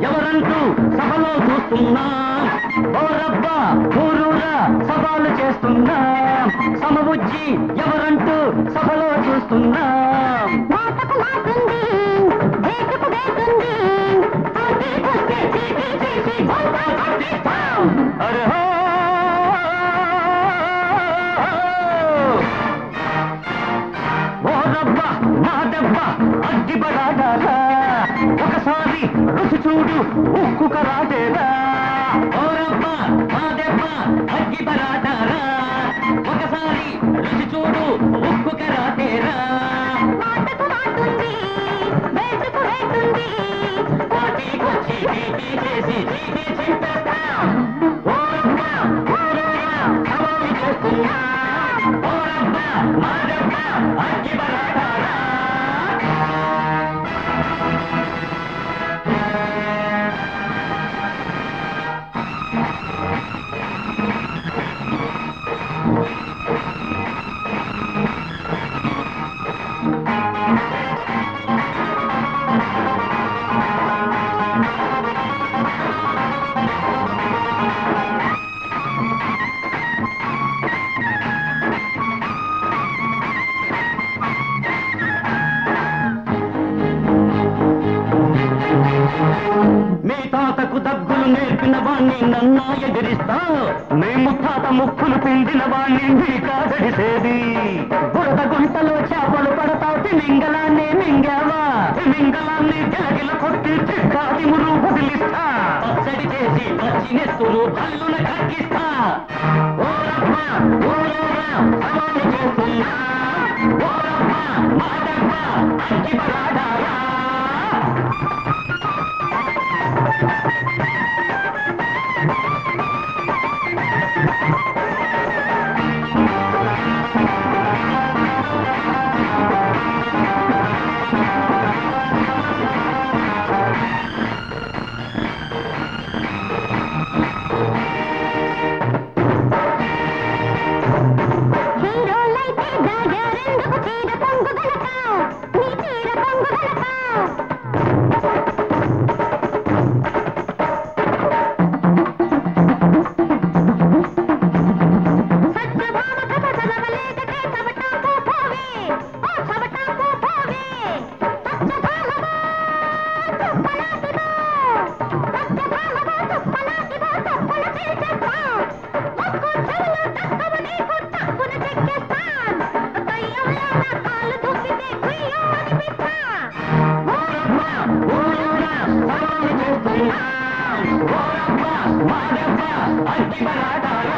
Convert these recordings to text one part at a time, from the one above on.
ఎవరంటూ సభలో చూస్తున్నా ఓరబ్బా ఊరూరా సవాలు చేస్తున్నా సమబుజ్జి ఎవరంటూ సభలో చూస్తున్నా మాటకు మాటుంది వేటుకు వేటుంది పోటీ కొట్టే చీటీ చేసి బొంత కొట్టిస్తాం అరే హో! ఓ రబ్బ నా దెబ్బ అగ్గి బడాదారా ఒకసారి రుచి చూడు ఉక్కు కరాటేరా ఓ రబ్బ నా దెబ్బ అగ్గి బడాదారా ఒకసారి రుచి చూడు ఉక్కు కరాటేరా మాటకు మాటుంది వేటుకు వేటుంది పోటీకొచ్చి పీటీ చేసి చీటీ చింపేస్తాం ఓ రబ్బ ఊరూరా సవాలు చేస్తున్నా ఓ రబ్బ నా దెబ్బ అగ్గి బడాదారా మీ తాతకు దగ్గులు నేర్పిన వాణ్ణి నన్నా ఎదిరిస్తా మీ ముత్తాత ముక్కులు పిండిన వాణ్ణి మీ కాదడిసేది బురద గుంటలో చేపలు పడతా తిమింగలాన్ని మింగావా తిమింగలాన్ని గిలగిల కొట్టి చిక్కాది మురు వదిలిస్తా పచ్చడి చేసి పచ్చి నెత్తులు భల్లున కక్కిస్తా ఓరమ్మ ఊరూరా సవాలు చేస్తున్నా ఓరమ్మ మాదమ్మ అగ్గి బలాడారా హీరోలైతే దాగారెందుకు చీర పొంగు గనక నీ చీర పొంగు గనక సత్యభామ కథ చదవలేకటే చవటాకు పోవే ఓ చవటాకు పోవే సత్యభామవో తుప్పలాటివో సత్యభామవో తుప్పలాటివో తుప్పల చేసేస్తాం ముక్కు చెవులు తక్కువ నీకు తక్కువ చెక్కేస్తాం కయ్యంలో నా కాళ్ళు దూకితే కుయ్యో అనిపిస్తా ఓరమ్మ ఊరూరా సవాలు చేస్తున్నా ఓరమ్మ మాదమ్మ అగ్గి బలాడారా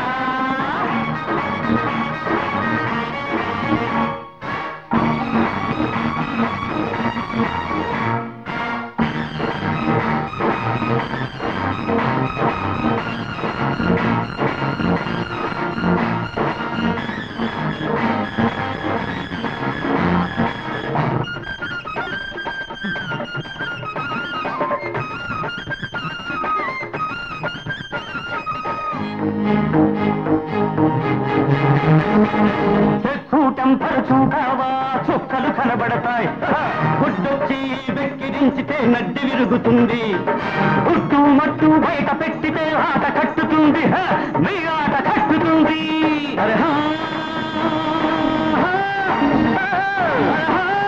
చెక్కూటం పరచూటావా చుక్కలు కనబడతాయి గుడ్డొచ్చి వెక్కిరించితే నడ్డి విరుగుతుంది గుడ్డు మట్టు బయట పెట్టితే ఆట కట్టుతుంది హ! మీ ఆట కట్టుతుంది అరే హా! హా! హా!